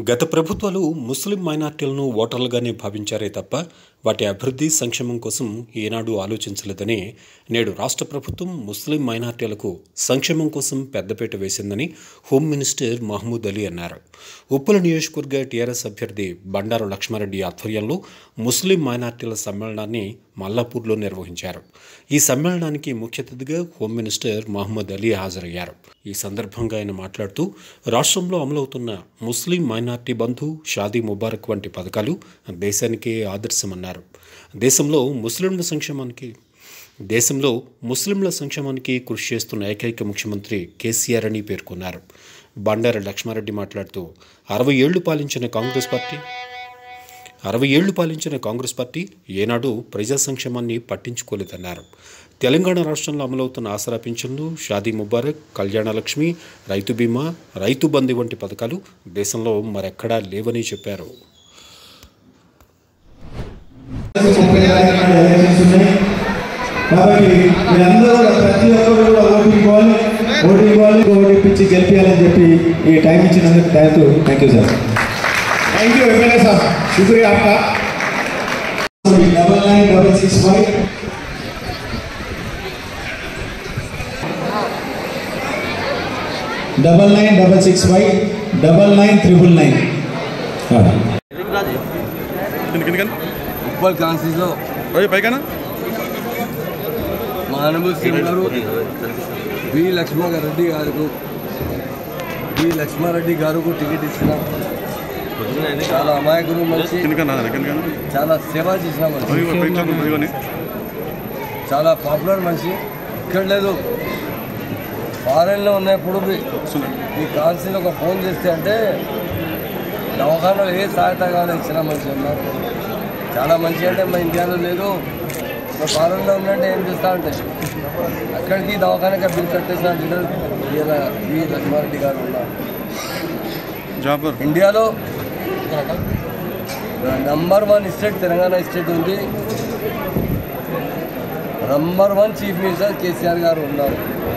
గత ప్రభుత్వాలు ముస్లిం మైనార్టీలను ఓటర్లుగానే భావించారే తప్ప వాటి అభివృద్ధి సంక్షేమం కోసం ఏనాడు ఆలోచించలేదని నేడు రాష్ట్ర ప్రభుత్వం ముస్లిం మైనార్టీలకు సంక్షేమం కోసం పెద్దపీట వేసిందని హోం మినిస్టర్ మహమూద్ అలీ అన్నారు ఉప్పల నియోజకవర్గ టీఆర్ఎస్ అభ్యర్థి బండారు లక్ష్మారెడ్డి ఆధ్వర్యంలో ముస్లిం మైనార్టీల సమ్మేళనాన్ని మల్లాపూర్లో నిర్వహించారు ఈ సమ్మేళనానికి ముఖ్య అతిథిగా హోం మినిస్టర్ మహమ్మద్ అలీ హాజరయ్యారు ఈ సందర్భంగా ఆయన మాట్లాడుతూ రాష్ట్రంలో అమలవుతున్న ముస్లిం మైనార్టీ బంధు షాదీ ముబారక్ వంటి పథకాలు దేశానికే ఆదర్శమన్నారు దేశంలో ముస్లింల సంక్షేమానికి దేశంలో ముస్లింల సంక్షేమానికి కృషి చేస్తున్న ఏకైక ముఖ్యమంత్రి కేసీఆర్ అని పేర్కొన్నారు బండారు లక్ష్మారెడ్డి మాట్లాడుతూ అరవై ఏళ్లు పాలించిన కాంగ్రెస్ పార్టీ అరవై ఏళ్లు పాలించిన కాంగ్రెస్ పార్టీ ఏనాడు ప్రజా సంక్షేమాన్ని పట్టించుకోలేదన్నారు తెలంగాణ రాష్ట్రంలో అమలవుతున్న ఆసరా పింఛన్లు షాదీ ముబారక్ కళ్యాణ లక్ష్మి రైతు బీమా రైతు బంధు వంటి పథకాలు దేశంలో మరెక్కడా లేవని చెప్పారు ముప్పై తారీఖున ఎలక్షన్స్ ఉన్నాయి కాబట్టి మీరందరూ కూడా ప్రతి ఒక్కరు కూడా ఓటు ఇవ్వాలి ఓటు ఇవ్వాలి ఓటు ఇప్పించి గెలిపించాలని చెప్పి ఈ టైం ఇచ్చినందుకు thank you thank you sir thank you MLA साहब शुक्रिया आपका double nine double six five double nine double six five double nine triple nine కిందకని ఉప్పల్ కాన్స్టిట్యూన్సీలో అయ్యో పైకనా మా అనుభవ సింగ్ గారు బి లక్ష్మారెడ్డి గారికి బి లక్ష్మారెడ్డి గారికి టికెట్ ఇచ్చిన చాలా అమాయకులు మనిషి కిందకన్నా కిందకన్నా చాలా సేవ చేసిన మనిషి అయ్యో పైకి ఇదిగోని చాలా పాపులర్ మనిషి ఇక్కడ లేదు ఫారెన్లో ఉన్నప్పుడు బి- ఈ కాన్సీలో ఒక ఫోన్ చేస్తే అంటే దవాఖానలో ఏ సహాయత కావాలి ఇచ్చిన మనిషి ఉన్నారు చాలా మంచి అంటే మా ఇండియాలో లేదు మా ఫారెన్లో ఉన్నట్టే ఏం చేస్తా అంటే అక్కడికి దవాఖానకి బిల్ కట్టేసిన లీడర్ ఇలా వి లక్ష్మారెడ్డి గారు ఉన్నారు జాబర్ ఇండియాలో number one state Telangana state ఉంది number one chief minister KCR గారు ఉన్నారు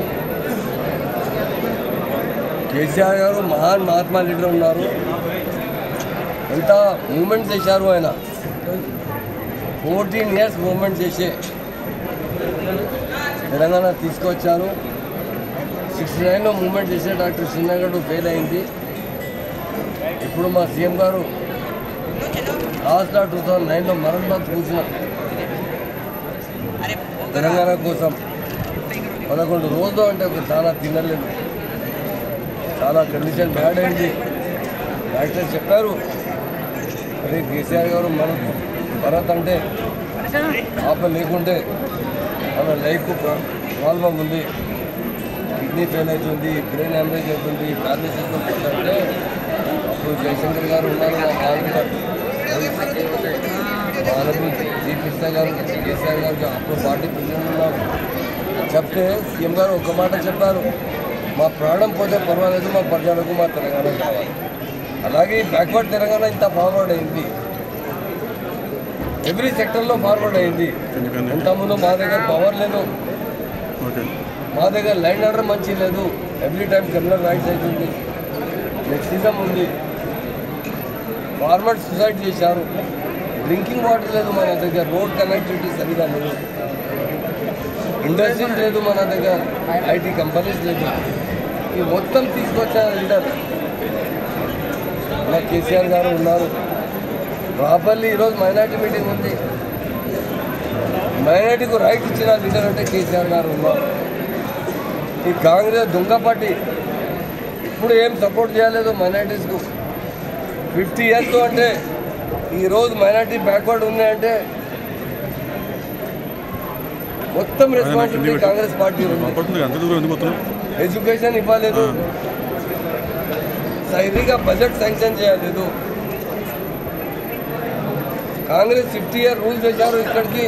కేసీఆర్ గారు మహాన్ మహాత్మా లీడర్ ఉన్నారు ఎంత మూమెంట్ చేశారు ఆయన ఫోర్టీన్ ఇయర్స్ మూమెంట్ చేసే తెలంగాణ తీసుకొచ్చారు సిక్స్టీ నైన్లో మూమెంట్ చేసే డాక్టర్ చిన్నగడ్డు ఫెయిల్ అయింది ఇప్పుడు మా సీఎం గారు లాస్ట్ టూ థౌజండ్ నైన్లో మరణ్ బాద్ కూర్చున్న తెలంగాణ కోసం పదకొండు రోజులు అంటే ఒక చాలా తినలేదు చాలా కండిషన్ బ్యాడ్ అయింది డాక్టర్ చెప్పారు అదే కేసీఆర్ గారు మన భరత్ అంటే ఆప లేకుంటే మన లైఫ్ ప్రాబ్లం ఉంది కిడ్నీ ఫెయిల్ అవుతుంది బ్రెయిన్ హ్యామరేజ్ అవుతుంది ప్యారలైసిస్ అంటే అప్పుడు జయశంకర్ గారు ఉన్నారు మా నాన్నగారు మానవులు చీఫ్ మినిస్టర్ గారు కేసీఆర్ గారు అప్పుడు పార్టీ ప్రెసిడెంట్ ఉన్నారు చెప్తే సీఎం గారు ఒక మాట చెప్పారు మా ప్రాణం పోతే పర్వాలేదు మా ప్రజలకు మా తెలంగాణ కావాలి అలాగే బ్యాక్వర్డ్ తెలంగాణ ఇంత ఫార్వర్డ్ అయింది ఎవ్రీ సెక్టర్లో ఫార్వర్డ్ అయింది ఇంతకుముందు మా దగ్గర పవర్ లేదు ఓకే మా దగ్గర లైన్ ఆర్డర్ మంచి లేదు ఎవ్రీ టైం క్రిమినల్ రైట్స్ అవుతుంది నెక్సిజం ఉంది ఫార్మర్ సూసైడ్ చేశారు డ్రింకింగ్ వాటర్ లేదు మన దగ్గర రోడ్ కనెక్టివిటీ సరిగా లేదు ఇండస్ట్రీస్ లేదు మన దగ్గర ఐటీ కంపెనీస్ లేదు ఈ మొత్తం తీసుకొచ్చిన లీడర్ మన కేసీఆర్ గారు ఉన్నారు ప్రాపర్లీ ఈరోజు మైనార్టీ మీటింగ్ ఉంది మైనార్టీకు రైట్ ఇచ్చిన లీడర్ అంటే కేసీఆర్ గారు ఉన్నారు ఈ కాంగ్రెస్ దొంగ పార్టీ ఇప్పుడు ఏం సపోర్ట్ చేయలేదు మైనార్టీస్కు ఫిఫ్టీ ఇయర్స్ అంటే ఈరోజు మైనార్టీ బ్యాక్వర్డ్ ఉన్నాయంటే మొత్తం రెస్పాన్సిబిలిటీ కాంగ్రెస్ పార్టీ ఉంది పడుతుంది అంత దూరం ఎందుకు పోతున్నావు ఎడ్యుకేషన్ ఇవ్వలేదు సరిగా బడ్జెట్ శాంక్షన్ చేయలేదు కాంగ్రెస్ ఫిఫ్టీ ఇయర్ రూల్ చేశారు ఇక్కడికి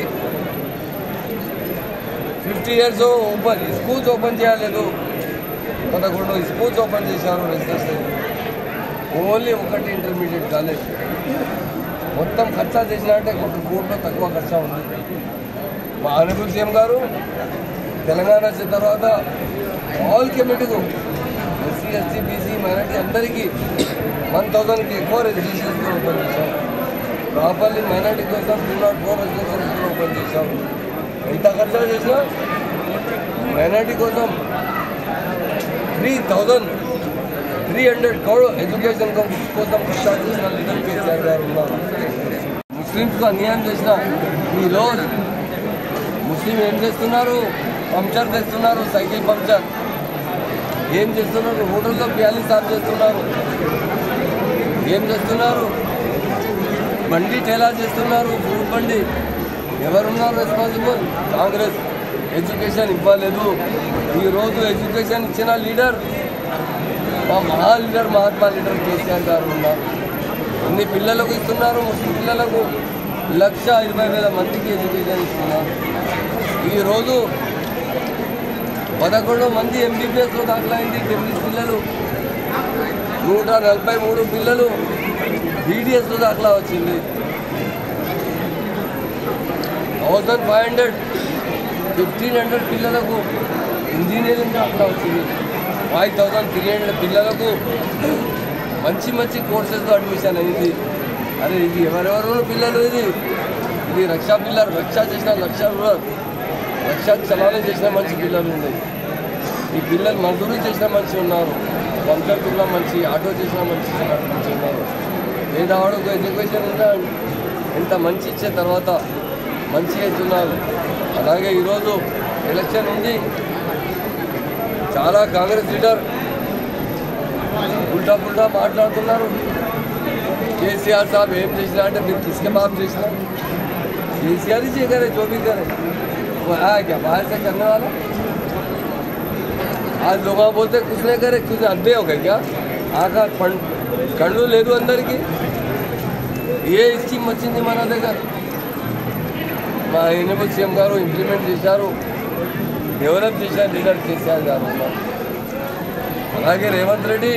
fifty years open schools open చేయలేదు పదకొండు స్కూల్స్ ఓపెన్ చేశారు రెసిడెన్షియల్ ఓన్లీ ఒకటి ఇంటర్మీడియట్ కాలేజ్ మొత్తం ఖర్చా చేసినట్టే ఒక కోట్లో తక్కువ ఖర్చా ఉంది మా ఆనరబుల్ సీఎం గారు తెలంగాణ వచ్చిన తర్వాత ఆల్ కమిటీకు ఎస్సీ ఎస్టీ బీసీ మైనార్టీ అందరికీ వన్ థౌసండ్కి ఎక్కువ రెసిడెన్షియల్ స్కూల్ ఓపెన్ చేశాం ప్రాపర్లీ మైనార్టీ కోసం two nought four residential school open చేశాం ఎంత ఖర్చు చేసినా మైనార్టీ కోసం three thousand three hundred crore education కోసం ఖర్చు చేసిన లీడర్ కేసీఆర్ గారు ఉన్నారు ముస్లింస్కు అన్యాయం చేసిన ఈ రోజు ముస్లిం ఏం చేస్తున్నారు పంక్చర్ తెస్తున్నారు సైకిల్ పంక్చర్ ఏం చేస్తున్నారు హోటల్తో ప్యాలీ సాఫ్ చేస్తున్నారు ఏం చేస్తున్నారు బండి టేలా చేస్తున్నారు ఫ్రూట్ బండి ఎవరున్నారు రెస్పాన్సిబుల్ కాంగ్రెస్ ఎడ్యుకేషన్ ఇవ్వలేదు ఈరోజు ఎడ్యుకేషన్ ఇచ్చిన లీడర్ మా మహా లీడర్ మహాత్మా లీడర్ కేసీఆర్ గారు ఉన్నారు అన్ని పిల్లలకు ఇస్తున్నారు ముస్లిం పిల్లలకు లక్ష ఇరవై వేల మందికి ఎడ్యుకేషన్ ఇస్తున్నారు ఈరోజు పదకొండు మంది ఎంబీబీఎస్లో దాఖలైంది టెన్నిస్ పిల్లలు నూట నలభై మూడు పిల్లలు బీడీఎస్లో దాఖలా వచ్చింది thousand five hundred fifteen hundred పిల్లలకు ఇంజనీరింగ్ దాఖలా వచ్చింది ఫైవ్ థౌజండ్ త్రీ హండ్రెడ్ పిల్లలకు మంచి మంచి కోర్సెస్లో అడ్మిషన్ అయింది అరే ఇది ఎవరెవరు పిల్లలు ఇది ఇది రక్షా పిల్లలు రక్షా చేసిన లక్ష రక్షా చలానం చేసిన మంచి పిల్లలు ఉన్నాయి ఈ పిల్లలు మజదూరు చేసిన మంచి ఉన్నారు పంచర్ పిల్ల మంచి ఆటో చేసిన మంచి మంచి ఉన్నారు పేదవాడుకు ఎడ్యుకేషన్ ఉందా ఇంత మంచి ఇచ్చే తర్వాత మంచి ఇస్తున్నారు అలాగే ఈరోజు ఎలక్షన్ ఉంది చాలా కాంగ్రెస్ లీడర్ ఉల్టా పుల్టా మాట్లాడుతున్నారు కేసీఆర్ సాబ్ ఏం చేసినా అంటే మీరు కిसके बाप చేసినా केसीआर ही जे करे जो भी करे वो है क्या बाहर से करने वाला आज लोग बोलते कुछ नहीं करे कुछ अड्डे हो गए क्या ఆకా కళ్ళు లేదు అందరికీ ఏ స్కీమ్ వచ్చింది మన దగ్గర మా ఎన్నికల సీఎం గారు ఇంప్లిమెంట్ చేశారు డెవలప్ చేశారు లీడర్ కేసీఆర్ గారు ఉన్నారు అలాగే రేవంత్ రెడ్డి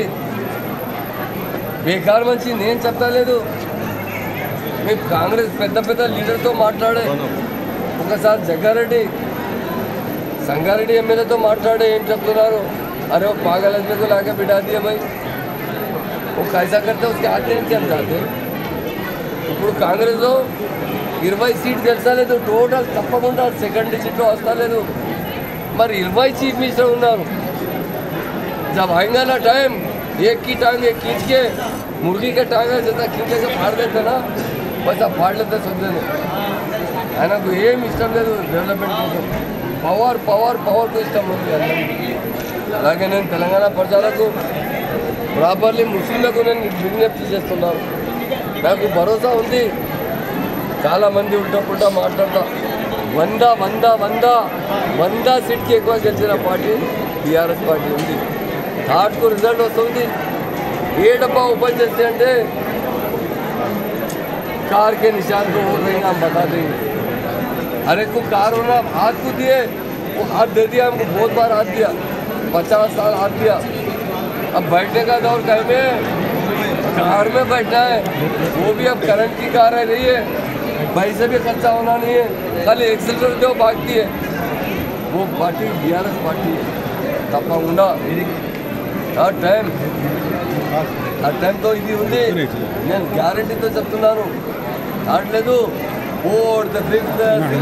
బేకార్ మంచి నేను చెప్తలేదు మీకు కాంగ్రెస్ పెద్ద పెద్ద లీడర్తో మాట్లాడే ఒకసారి జగ్గారెడ్డి సంగారెడ్డి ఎమ్మెల్యేతో మాట్లాడే ఏం చెప్తున్నారు अरे वो पागल आदमी को लाके बिठा दिया भाई वो कैसा करते उसके हाथ में क्या जाते ఇప్పుడు కాంగ్రెస్లో ఇరవై సీట్ గెలిచలేదు టోటల్ తప్పకుండా సెకండ్ డిజిట్లో వస్తలేదు మరి ఇరవై చీఫ్ మినిస్టర్ ఉన్నారు जब आएगा ना टाइम एक की टांग एक खींच के मुर्गी के टांग है जैसा खींच के फाड़ देते ना वैसा फाड़ लेते समझे ఆయనకు ఏం ఇష్టం లేదు డెవలప్మెంట్ కోసం పవర్ పవర్ పవర్కు ఇష్టం ఉంది అందరికీ. అలాగే నేను తెలంగాణ ప్రజలకు ప్రాపర్లీ ముస్లింలకు నేను విజ్ఞప్తి చేస్తున్నాను నాకు భరోసా ఉంది చాలామంది ఉల్టా పుల్టా మాట్లాడతా వంద వంద వంద వంద సీట్కి ఎక్కువ గెలిచిన పార్టీ టీఆర్ఎస్ పార్టీ ఉంది థర్డ్కు రిజల్ట్ వస్తుంది ఏ డబ్బా ఓపెన్ చేస్తే అంటే कार के निशान को वोट रहेंगे हम बता देंगे हर एक को कार होना हाथ को दिए वो हाथ दे दिया हमको बहुत बार हाथ दिया पचास साल हाथ दिया अब बैठने का दौर कहीं में कार में बैठना है वो भी अब करंट की कार है नहीं है पैसे भी खर्चा होना नहीं है खाली एक्सीटर दो भागती है वो पार्टी बी पार्टी है తప్పకుండా ఆ టైం ఆ టైంతో ఇది ఉంది నేను గ్యారంటీతో చెప్తున్నాను ఆడలేదు ఫోర్త్ ఫిఫ్త్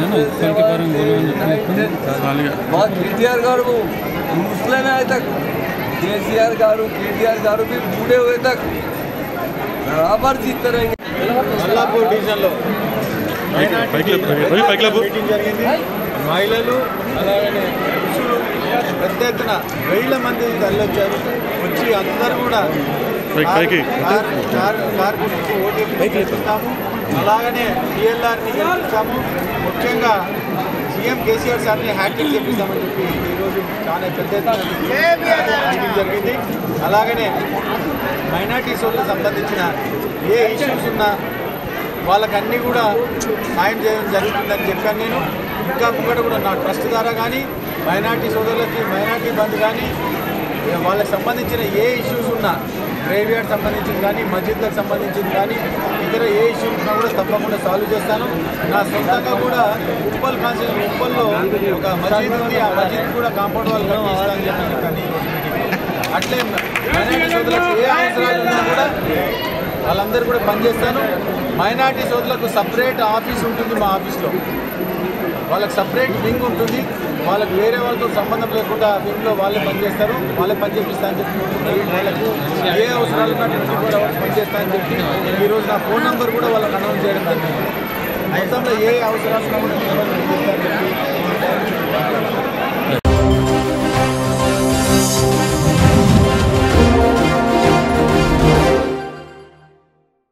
మా కేటీఆర్ గారు ముస్లిం అయ్యే తక్ కేసీఆర్ గారు కేటీఆర్ గారు भी बूढ़े हुए तक बराबर जीतते रहेंगे అల్లాపూర్ డివిజన్లో పైకి లేపు, రవి పైకి లేపు. మీటింగ్ జరిగింది మహిళలు అలాగనే పురుషులు పెద్ద ఎత్తున వేల మంది తరలివచ్చారు వచ్చి అందరూ కూడా పైకి, పైకి. కార్ కార్ కార్ గురించి ఓటీ గెలిపిస్తాము అలాగనే టీఎల్ఆర్ని గెలిపిస్తాము ముఖ్యంగా సీఎం కేసీఆర్ సార్ని హ్యాట్రిక్ చేపిస్తామని చెప్పి ఈరోజు చాలా పెద్ద ఎత్తున మీటింగ్ జరిగింది అలాగనే మైనార్టీ సోదరులకు సంబంధించిన ఏ ఇష్యూస్ ఉన్నా వాళ్ళకన్నీ కూడా సాయం చేయడం జరుగుతుందని చెప్పాను నేను ఇంకా ముంగట కూడా నా ట్రస్ట్ ద్వారా కానీ మైనార్టీ సోదరులకి మైనార్టీ బంద్ కానీ వాళ్ళకి సంబంధించిన ఏ ఇష్యూస్ ఉన్నా గ్రేవ్యార్డ్ సంబంధించింది కానీ మస్జిద్లకు సంబంధించింది కానీ ఇతర ఏ ఇష్యూస్ ఉన్నా కూడా తప్పకుండా సాల్వ్ చేస్తాను నా సొంతంగా కూడా ఉప్పల్ కాన్సెప్ట్ ఉప్పల్లో ఒక మసీద్ ఉంది ఆ మసీద్ కూడా కాంపౌండ్ వాళ్ళు కట్టి ఇస్తానని చెప్పి చెప్పాను ఈ రోజు మీటింగ్లో. అట్లే మైనార్టీ సోదరులకు ఏ అవసరాలు ఉన్నా కూడా వాళ్ళందరూ కూడా పనిచేస్తాను మైనార్టీ సోదరులకు సపరేట్ ఆఫీస్ ఉంటుంది మా ఆఫీస్లో వాళ్ళకి సపరేట్ వింగ్ ఉంటుంది వాళ్ళకి వేరే వాళ్ళతో సంబంధం లేకుండా ఆ వింగ్లో వాళ్ళే పనిచేస్తారు వాళ్ళే పని చేపిస్తా అని చెప్పి ఉంటున్నారు. వాళ్ళకు ఏ అవసరాలు ఉన్నా ట్వంటీ ఫోర్ అవర్స్ పనిచేస్తా అని చెప్పి ఈరోజు నా ఫోన్ నెంబర్ కూడా వాళ్ళకి అనౌన్స్ చేయడం జరిగింది మొత్తంలో ఏ అవసరాలు ఉన్నా కూడా నేను వాళ్ళకి పనిచేస్తా అని చెప్పి